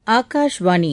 ஆகாஷ்வாணி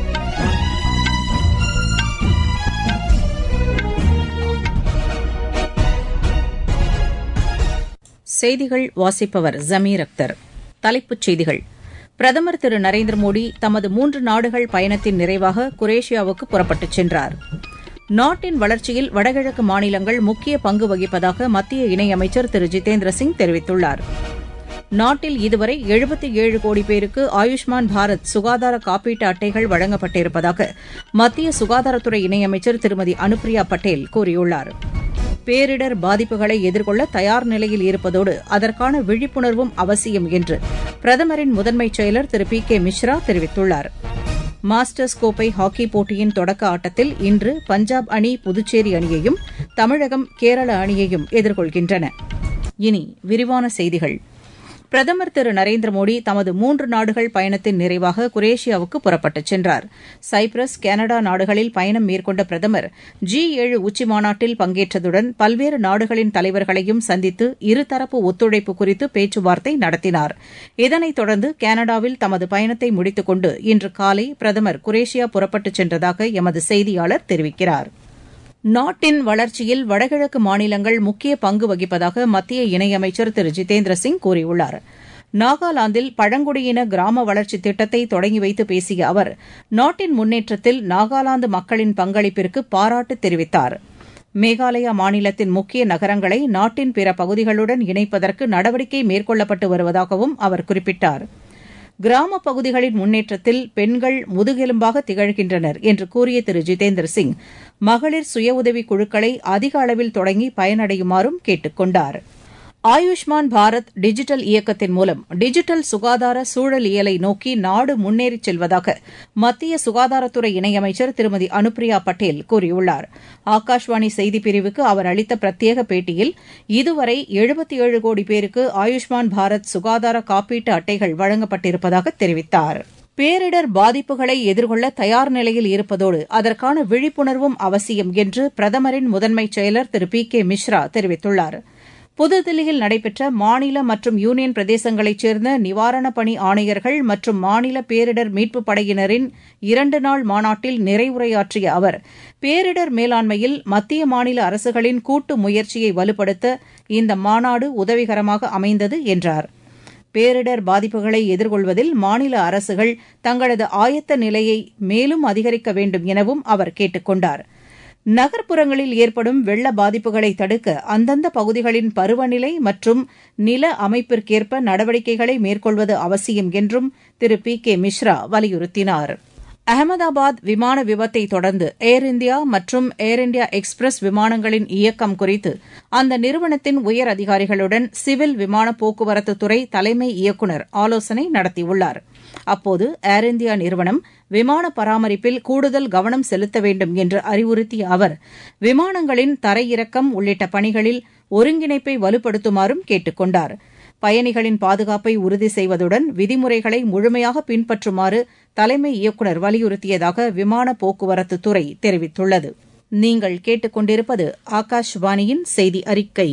செய்திகள் வாசிப்பவர் ஜமீர் அக்தர் தலைப்புச் செய்திகள் பிரதமர் திரு நரேந்திர மோடி தமது மூன்று நாடுகள் பயணத்தின் நிறைவாக குரேஷியாவுக்கு புறப்பட்டுச் சென்றார் நாட்டின் வளர்ச்சியில் வடகிழக்கு மாநிலங்கள் முக்கிய பங்கு வகிப்பதாக மத்திய இணையமைச்சர் திரு ஜிதேந்திர சிங் தெரிவித்துள்ளார் நாட்டில் இதுவரை எழுபத்தி ஏழு கோடி பேருக்கு ஆயுஷ்மான் பாரத் சுகாதார காப்பீட்டு அட்டைகள் வழங்கப்பட்டிருப்பதாக மத்திய சுகாதாரத்துறை இணையமைச்சர் திருமதி அனுப்பிரியா பட்டேல் கூறியுள்ளார் பேரிடர் பாதிப்புகளை எதிர்கொள்ள தயார் நிலையில் இருப்பதோடு அதற்கான விழிப்புணர்வும் அவசியம் என்று பிரதமரின் முதன்மைச் செயலர் திரு பி கே மிஸ்ரா தெரிவித்துள்ளார் மாஸ்டர்ஸ் கோப்பை ஹாக்கி போட்டியின் தொடக்க ஆட்டத்தில் இன்று பஞ்சாப் அணி புதுச்சேரி அணியையும் தமிழகம் கேரள அணியையும் எதிர்கொள்கின்றன இனி விரிவான செய்திகள் பிரதமர் திரு நரேந்திர மோடி தமது மூன்று நாடுகள் பயணத்தின் நிறைவாக குரேஷியாவுக்கு புறப்பட்டுச் சென்றார் சைப்ரஸ் கனடா நாடுகளில் பயணம் மேற்கொண்ட பிரதமர் ஜி ஏழு உச்சிமாநாட்டில் பங்கேற்றதுடன் பல்வேறு நாடுகளின் தலைவர்களையும் சந்தித்து இருதரப்பு ஒத்துழைப்பு குறித்து பேச்சுவார்த்தை நடத்தினார் இதனைத் தொடர்ந்து கனடாவில் தமது பயணத்தை முடித்துக் கொண்டு இன்று காலை பிரதமர் குரேஷியா புறப்பட்டுச் சென்றதாக எமது செய்தியாளர் தெரிவிக்கிறார் நாட்டின் வளர்ச்சியில் வடகிழக்கு மாநிலங்கள் முக்கிய பங்கு வகிப்பதாக மத்திய இணையமைச்சர் திரு ஜிதேந்திர சிங் கூறியுள்ளார் நாகாலாந்தில் பழங்குடியின கிராம வளர்ச்சி திட்டத்தை தொடங்கி வைத்து பேசிய அவர் நாட்டின் முன்னேற்றத்தில் நாகாலாந்து மக்களின் பங்களிப்பிற்கு பாராட்டு தெரிவித்தார் மேகாலயா மாநிலத்தின் முக்கிய நகரங்களை நாட்டின் பிற பகுதிகளுடன் இணைப்பதற்கு நடவடிக்கை மேற்கொள்ளப்பட்டு வருவதாகவும் அவர் குறிப்பிட்டார் கிராமப் பகுதிகளின் முன்னேற்றத்தில் பெண்கள் முதுகெலும்பாக திகழ்கின்றனர் என்று கூறிய திரு ஜிதேந்திர சிங் மகளிர் சுய உதவிக் குழுக்களை அதிக அளவில் தொடங்கி பயனடையுமாறும் கேட்டுக் கொண்டார் ஆயுஷ்மான் பாரத் டிஜிட்டல் இயக்கத்தின் மூலம் டிஜிட்டல் சுகாதார சூழலியலை நோக்கி நாடு முன்னேறிச் செல்வதாக மத்திய சுகாதாரத்துறை இணையமைச்சர் திருமதி அனுப்பிரியா பட்டேல் கூறியுள்ளார் ஆகாஷ்வாணி செய்திப்பிரிவுக்கு அவர் அளித்த பிரத்யேக பேட்டியில் இதுவரை எழுபத்தி ஏழு கோடி பேருக்கு ஆயுஷ்மான் பாரத் சுகாதார காப்பீட்டு அட்டைகள் வழங்கப்பட்டிருப்பதாக தெரிவித்தார் பேரிடர் பாதிப்புகளை எதிர்கொள்ள தயார் நிலையில் இருப்பதோடு அதற்கான விழிப்புணர்வும் அவசியம் என்று பிரதமரின் முதன்மைச் செயலர் திரு பி கே மிஸ்ரா தெரிவித்துள்ளாா் புதுதில்லியில் நடைபெற்ற மாநில மற்றும் யூனியன் பிரதேசங்களைச் சேர்ந்த நிவாரணப் பணி ஆணையர்கள் மற்றும் மாநில பேரிடர் மீட்புப் படையினரின் இரண்டு நாள் மாநாட்டில் நிறைவுரையாற்றிய அவர் பேரிடர் மேலாண்மையில் மத்திய மாநில அரசுகளின் கூட்டு முயற்சியை வலுப்படுத்த இந்த மாநாடு உதவிகரமாக அமைந்தது என்றார் பேரிடர் பாதிப்புகளை எதிர்கொள்வதில் மாநில அரசுகள் தங்களது ஆயத்த நிலையை மேலும் அதிகரிக்க வேண்டும் எனவும் அவர் கேட்டுக் கொண்டாா் நகர்ப்புறங்களில் ஏற்படும் வெள்ள பாதிப்புகளை தடுக்க அந்தந்த பகுதிகளின் பருவநிலை மற்றும் நில அமைப்பிற்கேற்ப நடவடிக்கைகளை மேற்கொள்வது அவசியம் என்றும் திரு பி கே மிஸ்ரா வலியுறுத்தினார் அகமதாபாத் விமான விபத்தை தொடர்ந்து ஏர் இந்தியா மற்றும் ஏர் இண்டியா எக்ஸ்பிரஸ் விமானங்களின் இயக்கம் குறித்து அந்த நிறுவனத்தின் உயர் அதிகாரிகளுடன் சிவில் விமான போக்குவரத்துத்துறை தலைமை இயக்குநர் ஆலோசனை நடத்தியுள்ளார் அப்போது ஏர் இந்தியா நிறுவனம் விமான பராமரிப்பில் கூடுதல் கவனம் செலுத்த வேண்டும் என்று அறிவுறுத்திய அவர் விமானங்களின் தரையிறக்கம் உள்ளிட்ட பணிகளில் ஒருங்கிணைப்பை வலுப்படுத்துமாறும் கேட்டுக் கொண்டார் பயணிகளின் பாதுகாப்பை உறுதி செய்வதுடன் விதிமுறைகளை முழுமையாக பின்பற்றுமாறு தலைமை இயக்குநர் வலியுறுத்தியதாக விமான போக்குவரத்துத்துறை தெரிவித்துள்ளது நீங்கள் கேட்டுக்கொண்டிருப்பது ஆகாஷ்வாணியின் செய்தி அறிக்கை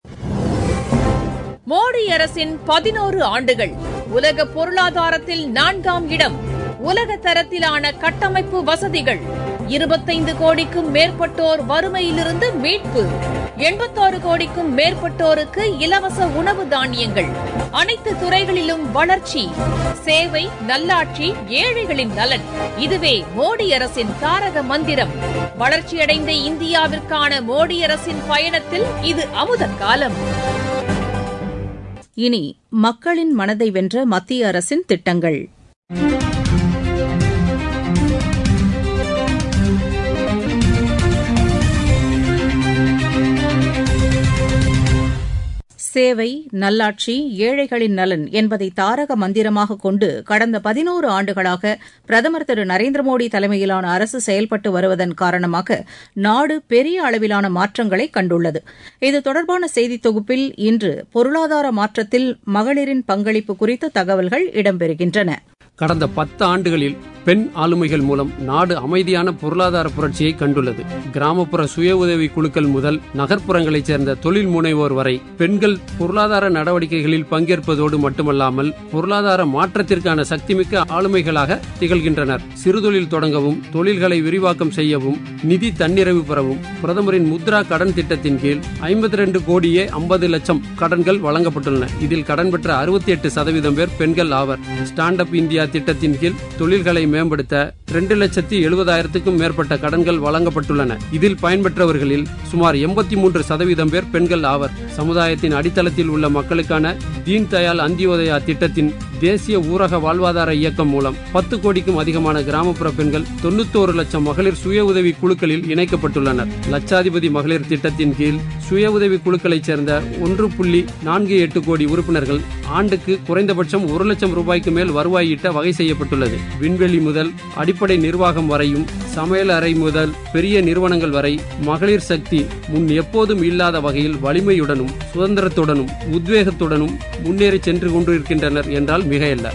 மோடி அரசின் பதினோரு ஆண்டுகள் உலக பொருளாதாரத்தில் நான்காம் இடம் உலக தரத்திலான கட்டமைப்பு வசதிகள் இருபத்தைந்து கோடிக்கும் மேற்பட்டோர் வறுமையிலிருந்து மீட்பு எண்பத்தாறு கோடிக்கும் மேற்பட்டோருக்கு இலவச உணவு தானியங்கள் அனைத்து துறைகளிலும் வளர்ச்சி சேவை நல்லாட்சி ஏழைகளின் நலன் இதுவே மோடி அரசின் தாரக மந்திரம் வளர்ச்சியடைந்த இந்தியாவிற்கான மோடி அரசின் பயணத்தில் இது அமுத காலம் இனி மக்களின் மனதை வென்ற மத்திய அரசின் திட்டங்கள் சேவை நல்லாட்சி ஏழைகளின் நலன் என்பதை தாரக மந்திரமாக கொண்டு கடந்த பதினோரு ஆண்டுகளாக பிரதமர் திரு நரேந்திர மோடி தலைமையிலான அரசு செயல்பட்டு வருவதன் காரணமாக நாடு பெரிய அளவிலான மாற்றங்களை கண்டுள்ளது இது தொடர்பான செய்தித் தொகுப்பில் இன்று பொருளாதார மாற்றத்தில் மகளிரின் பங்களிப்பு குறித்த தகவல்கள் இடம்பெறுகின்றன கடந்த பத்து ஆண்டுகளில் பெண் ஆளுமைகள் மூலம் நாடு அமைதியான பொருளாதார புரட்சியை கண்டுள்ளது கிராமப்புற சுய உதவி குழுக்கள் முதல் நகர்ப்புறங்களைச் சேர்ந்த தொழில் முனைவோர் வரை பெண்கள் பொருளாதார நடவடிக்கைகளில் பங்கேற்பதோடு மட்டுமல்லாமல் பொருளாதார மாற்றத்திற்கான சக்திமிக்க ஆளுமைகளாக திகழ்கின்றனர் சிறுதொழில் தொடங்கவும் தொழில்களை விரிவாக்கம் செய்யவும் நிதி தன்னிறைவு பெறவும் பிரதமரின் முத்ரா கடன் திட்டத்தின் கீழ் ஐம்பத்தி ரெண்டு கோடியே ஐம்பது லட்சம் கடன்கள் வழங்கப்பட்டுள்ளன இதில் கடன் பெற்ற அறுபத்தி எட்டு சதவீதம் பேர் பெண்கள் ஆவர் ஸ்டாண்ட் அப் இந்தியா திட்டத்தின் கீழ் தொழில்களை மேம்படுத்த இரண்டு லட்சத்தி எழுபதாயிரத்துக்கும் மேற்பட்ட கடன்கள் வழங்கப்பட்டுள்ளன இதில் பயன்பெற்றவர்களில் சுமார் எண்பத்தி மூன்று சதவீதம் பேர் பெண்கள் ஆவர் சமுதாயத்தின் அடித்தளத்தில் உள்ள மக்களுக்கான தீன் தயாள் அந்தியோதயா திட்டத்தின் தேசிய ஊரக வாழ்வாதார இயக்கம் மூலம் பத்து கோடிக்கும் அதிகமான கிராமப்புற பெண்கள் தொண்ணூத்தோரு லட்சம் மகளிர் சுய உதவி குழுக்களில் இணைக்கப்பட்டுள்ளனர் லட்சாதிபதி மகளிர் திட்டத்தின் கீழ் சுய உதவி குழுக்களைச் சேர்ந்த ஒன்று புள்ளி நான்கு எட்டு கோடி உறுப்பினர்கள் ஆண்டுக்கு குறைந்தபட்சம் ஒரு லட்சம் ரூபாய்க்கு மேல் வருவாய் ஈட்ட வகை செய்யப்பட்டுள்ளது விண்வெளி முதல் அடிப்படை நிர்வாகம் வரையும் சமையல் அறை முதல் பெரிய நிறுவனங்கள் வரை மகளிர் சக்தி முன் எப்போதும் இல்லாத வகையில் வலிமையுடனும் சுதந்திரத்துடனும் உத்வேகத்துடனும் முன்னேறி சென்று கொண்டிருக்கின்றனர் என்றால் மிகையல்ல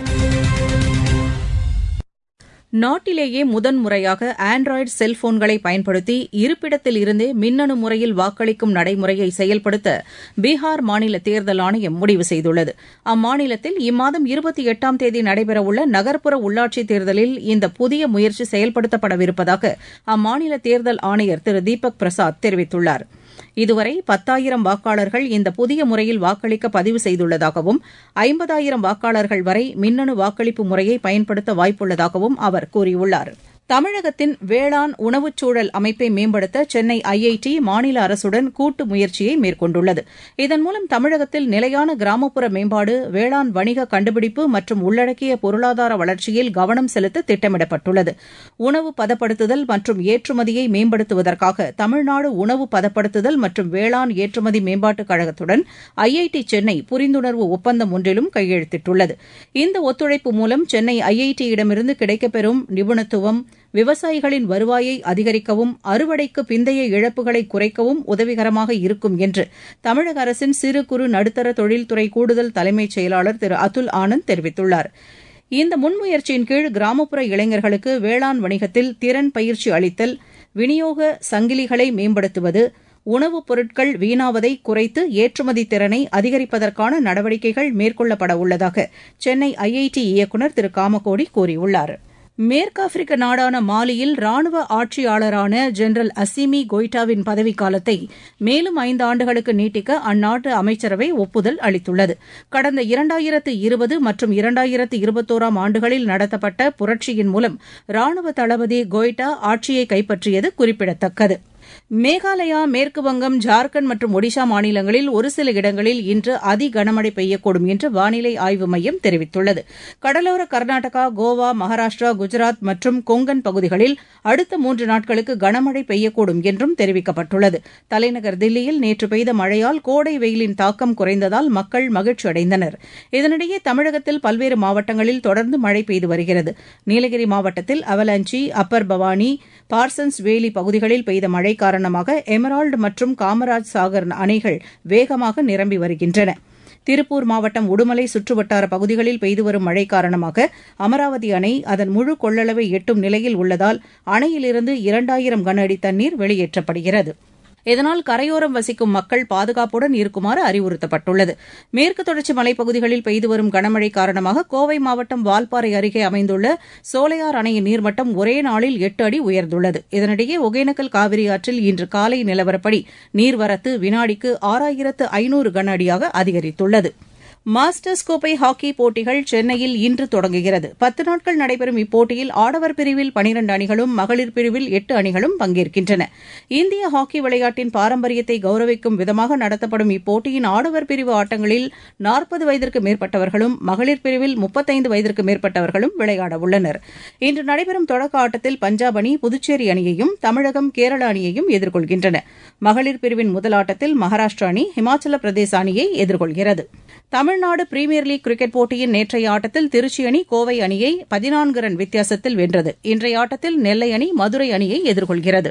நாட்டிலேயே முதன்முறையாக ஆண்ட்ராய்டு செல்போன்களை பயன்படுத்தி இருப்பிடத்தில் இருந்தே மின்னணு முறையில் வாக்களிக்கும் நடைமுறையை செயல்படுத்த பீகார் மாநில தேர்தல் ஆணையம் முடிவு செய்துள்ளது அம்மாநிலத்தில் இம்மாதம் இருபத்தி எட்டாம் தேதி நடைபெறவுள்ள நகர்ப்புற உள்ளாட்சித் தேர்தலில் இந்த புதிய முயற்சி செயல்படுத்தப்படவிருப்பதாக அம்மாநில தேர்தல் ஆணையர் திரு தீபக் பிரசாத் தெரிவித்துள்ளார் இதுவரை பத்தாயிரம் வாக்காளர்கள் இந்த புதிய முறையில் வாக்களிக்க பதிவு செய்துள்ளதாகவும் ஐம்பதாயிரம் வாக்காளர்கள் வரை மின்னணு வாக்களிப்பு முறையை பயன்படுத்த வாய்ப்புள்ளதாகவும் அவர் கூறியுள்ளார் தமிழகத்தின் வேளாண் உணவுச் சூழல் அமைப்பை மேம்படுத்த சென்னை ஐஐடி மாநில அரசுடன் கூட்டு முயற்சியை மேற்கொண்டுள்ளது இதன் மூலம் தமிழகத்தில் நிலையான கிராமப்புற மேம்பாடு வேளாண் வணிக கண்டுபிடிப்பு மற்றும் உள்ளடக்கிய பொருளாதார வளர்ச்சியில் கவனம் செலுத்த திட்டமிடப்பட்டுள்ளது உணவு பதப்படுத்துதல் மற்றும் ஏற்றுமதியை மேம்படுத்துவதற்காக தமிழ்நாடு உணவு பதப்படுத்துதல் மற்றும் வேளாண் ஏற்றுமதி மேம்பாட்டுக் கழகத்துடன் ஐஐடி சென்னை புரிந்துணர்வு ஒப்பந்தம் ஒன்றிலும் கையெழுத்திட்டுள்ளது இந்த ஒத்துழைப்பு மூலம் சென்னை ஐஐடியிடமிருந்து கிடைக்கப்பெறும் நிபுணத்துவம் விவசாயிகளின் வருவாயை அதிகரிக்கவும் அறுவடைக்கு பிந்தைய இழப்புகளை குறைக்கவும் உதவிகரமாக இருக்கும் என்று தமிழக அரசின் சிறு குறு நடுத்தர தொழில்துறை கூடுதல் தலைமைச் செயலாளர் திரு அதுல் ஆனந்த் தெரிவித்துள்ளார் இந்த முன்முயற்சியின் கீழ் கிராமப்புற இளைஞர்களுக்கு வேளாண் வணிகத்தில் திறன் பயிற்சி அளித்தல் விநியோக சங்கிலிகளை மேம்படுத்துவது உணவுப் பொருட்கள் வீணாவதை குறைத்து ஏற்றுமதி திறனை அதிகரிப்பதற்கான நடவடிக்கைகள் மேற்கொள்ளப்பட உள்ளதாக சென்னை ஐஐடி இயக்குநர் திரு காமகோடி கூறியுள்ளார் மேற்காப்பிரிக்க நாடான மாலியில் ராணுவ ஆட்சியாளரான ஜெனரல் அசிமி கொய்டாவின் பதவிக்காலத்தை மேலும் ஐந்து ஆண்டுகளுக்கு நீட்டிக்க அந்நாட்டு அமைச்சரவை ஒப்புதல் அளித்துள்ளது கடந்த இரண்டாயிரத்து இருபது மற்றும் இரண்டாயிரத்து இருபத்தோராம் ஆண்டுகளில் நடத்தப்பட்ட புரட்சியின் மூலம் ராணுவ தளபதி கொய்டா ஆட்சியை கைப்பற்றியது குறிப்பிடத்தக்கது மேகாலயா மேற்குவங்கம் ஜார்க்கண்ட் மற்றும் ஒடிஷா மாநிலங்களில் ஒரு சில இடங்களில் இன்று அதி கனமழை பெய்யக்கூடும் என்று வானிலை ஆய்வு மையம் தெரிவித்துள்ளது கடலோர கர்நாடகா கோவா மகாராஷ்டிரா குஜராத் மற்றும் கொங்கன் பகுதிகளில் அடுத்த மூன்று நாட்களுக்கு கனமழை பெய்யக்கூடும் என்றும் தெரிவிக்கப்பட்டுள்ளது தலைநகர் தில்லியில் நேற்று பெய்த மழையால் கோடை வெயிலின் தாக்கம் குறைந்ததால் மக்கள் மகிழ்ச்சியடைந்தனர் இதனிடையே தமிழகத்தில் பல்வேறு மாவட்டங்களில் தொடர்ந்து மழை பெய்து வருகிறது நீலகிரி மாவட்டத்தில் அவலாஞ்சி அப்பர் பவானி பார்சன்ஸ் வேலி பகுதிகளில் பெய்த மழை காரணமாக எமரால்டு மற்றும் காமராஜ் சாகர் அணைகள் வேகமாக நிரம்பி வருகின்றன திருப்பூர் மாவட்டம் உடுமலை சுற்றுவட்டார பகுதிகளில் பெய்து வரும் மழை காரணமாக அமராவதி அணை அதன் முழு கொள்ளளவை எட்டும் நிலையில் உள்ளதால் அணையிலிருந்து இரண்டாயிரம் கன அடி தண்ணீர் வெளியேற்றப்படுகிறது இதனால் கரையோரம் வசிக்கும் மக்கள் பாதுகாப்புடன் இருக்குமாறு அறிவுறுத்தப்பட்டுள்ளது மேற்கு தொடர்ச்சி மலைப்பகுதிகளில் பெய்து வரும் கனமழை காரணமாக கோவை மாவட்டம் வால்பாறை அருகே அமைந்துள்ள சோலையார் அணையின் நீர்மட்டம் ஒரே நாளில் எட்டு அடி உயர்ந்துள்ளது இதனிடையே ஒகேனக்கல் காவிரி ஆற்றில் இன்று காலை நிலவரப்படி நீர்வரத்து வினாடிக்கு ஆறாயிரத்து ஐநூறு கன அடியாக அதிகரித்துள்ளது மாஸ்டர்ஸ் கோப்பை ஹாக்கி போட்டிகள் சென்னையில் இன்று தொடங்குகிறது பத்து நாட்கள் நடைபெறும் இப்போட்டியில் ஆடவர் பிரிவில் பனிரண்டு அணிகளும் மகளிர் பிரிவில் எட்டு அணிகளும் பங்கேற்கின்றன இந்திய ஹாக்கி விளையாட்டின் பாரம்பரியத்தை கௌரவிக்கும் விதமாக நடத்தப்படும் இப்போட்டியின் ஆடவர் பிரிவு ஆட்டங்களில் நாற்பது வயதிற்கு மேற்பட்டவர்களும் மகளிர் பிரிவில் முப்பத்தைந்து வயதிற்கு மேற்பட்டவர்களும் விளையாட உள்ளனர் இன்று நடைபெறும் தொடக்க ஆட்டத்தில் பஞ்சாப் அணி புதுச்சேரி அணியையும் தமிழகம் கேரள அணியையும் எதிர்கொள்கின்றன மகளிர் பிரிவின் முதல் ஆட்டத்தில் மகாராஷ்டிரா அணி ஹிமாச்சல பிரதேச அணியை எதிர்கொள்கிறது தமிழ்நாடு பிரீமியர் லீக் கிரிக்கெட் போட்டியின் நேற்றைய ஆட்டத்தில் திருச்சி அணி கோவை அணியை பதினான்கு ரன் வித்தியாசத்தில் வென்றது இன்றைய ஆட்டத்தில் நெல்லை அணி மதுரை அணியை எதிர்கொள்கிறது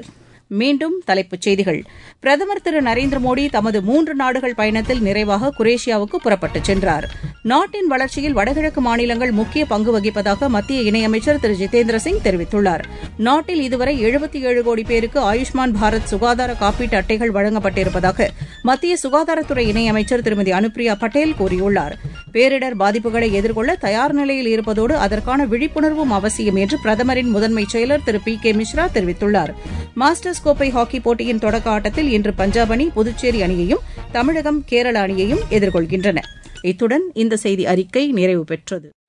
மீண்டும் தலைப்புச் செய்திகள் பிரதமர் திரு நரேந்திர மோடி தமது மூன்று நாடுகள் பயணத்தில் நிறைவாக குரேஷியாவுக்கு புறப்பட்டுச் சென்றார் நாட்டின் வளர்ச்சியில் வடகிழக்கு மாநிலங்கள் முக்கிய பங்கு வகிப்பதாக மத்திய இணையமைச்சர் திரு ஜிதேந்திர சிங் தெரிவித்துள்ளார் நாட்டில் இதுவரை எழுபத்தி ஏழு கோடி பேருக்கு ஆயுஷ்மான் பாரத் சுகாதார காப்பீட்டு அட்டைகள் வழங்கப்பட்டிருப்பதாக மத்திய சுகாதாரத்துறை இணையமைச்சர் திருமதி அனுப்பிரியா பட்டேல் கூறியுள்ளார் பேரிடர் பாதிப்புகளை எதிர்கொள்ள தயார் நிலையில் இருப்பதோடு அதற்கான விழிப்புணர்வும் அவசியம் என்று பிரதமரின் முதன்மை செயலர் திரு பி கே மிஸ்ரா தெரிவித்துள்ளார் மாஸ்டர்ஸ் கோப்பை ஹாக்கி போட்டியின் தொடக்க ஆட்டத்தில் இன்று பஞ்சாப் அணி புதுச்சேரி அணியையும் தமிழகம் கேரள அணியையும் எதிர்கொள்கின்றன இத்துடன் இந்த செய்தி அறிக்கை நிறைவு பெற்றது